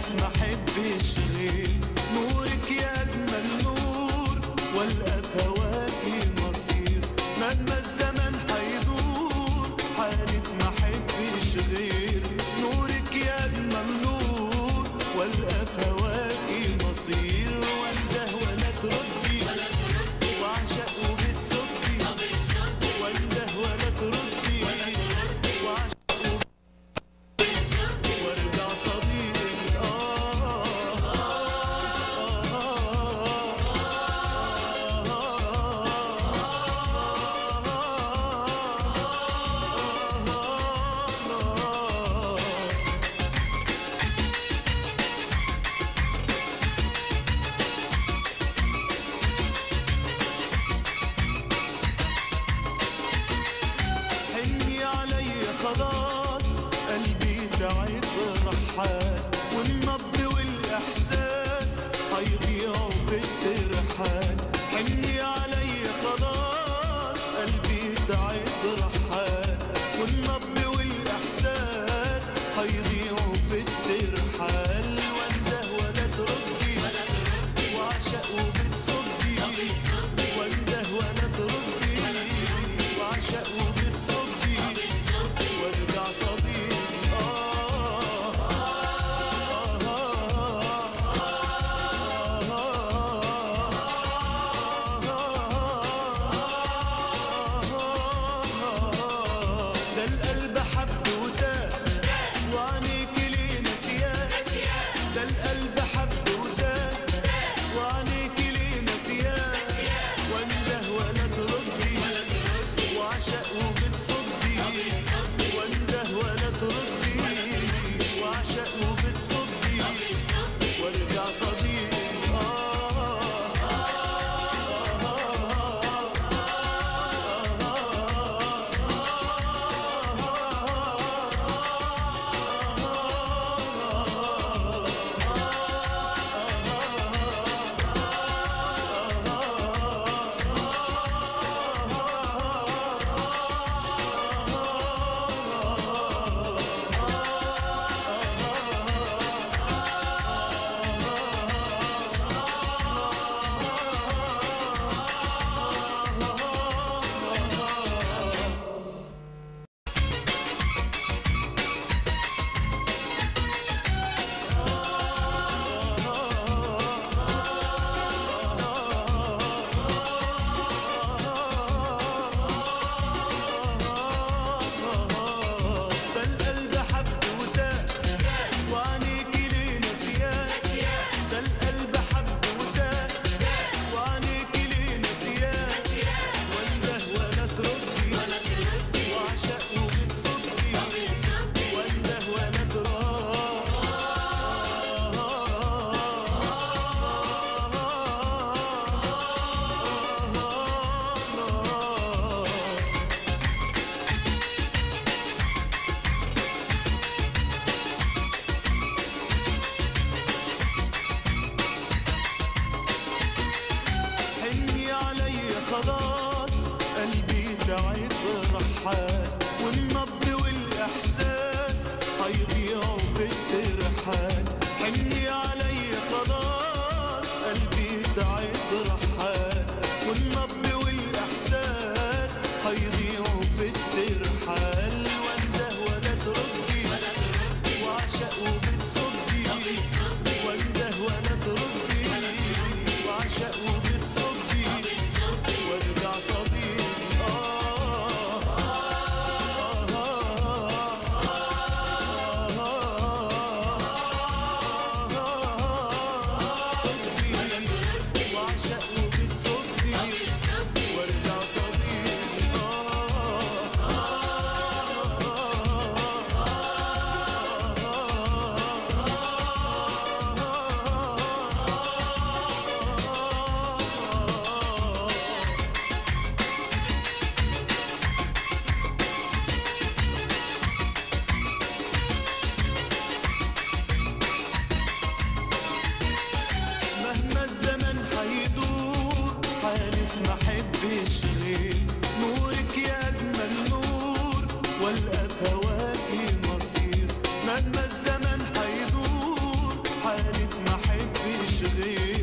حالف ما احبش غير نورك يا اجمل نور والقى فواكه مصير مهما الزمن هيدور حالف ما احبش غير نورك يا اجمل نور والقى فواكه مصير وانده ولا تردي وعشق وبتصدي وانده ولا تردي وعشق وارجع صديقك آه حني علي خلاص قلبي تعب رحال والنبض والاحساس هيضيعوا في الترحال حني علي خلاص قلبي تعب رحال والنبض والاحساس هيضيعوا في الترحال وانده ولا تردي وعشق وبتصدي وانده ولا تردي وعشق وبتصدي وارجع صديق آه ده القلب حب وتاه وعينيك ليه نسيان ده القلب حب وتاه وعينيك ليه نسيان وانده ولا تردي وعشق وبتصدي وانده ولا تردي وعشق وبتصدي وارجع صديق آه ده القلب حب وتاه وعينيك ليه نسيان ده القلب حب وتاه وعينيك ليه نسيان وانده ولا تردي وعشق وبتصدي وانده ولا تردي حني علي خلاص قلبي تعب رحال والنبض والاحساس هيضيعوا في الترحال حني علي خلاص قلبي تعب رحال والنبض والاحساس هيضيعوا في الترحال وانده ولا تردي وعشق وبتصدي وانده ولا تردي وعشق وبتصدي وارجع صديق آه حالف ما حبش غيرك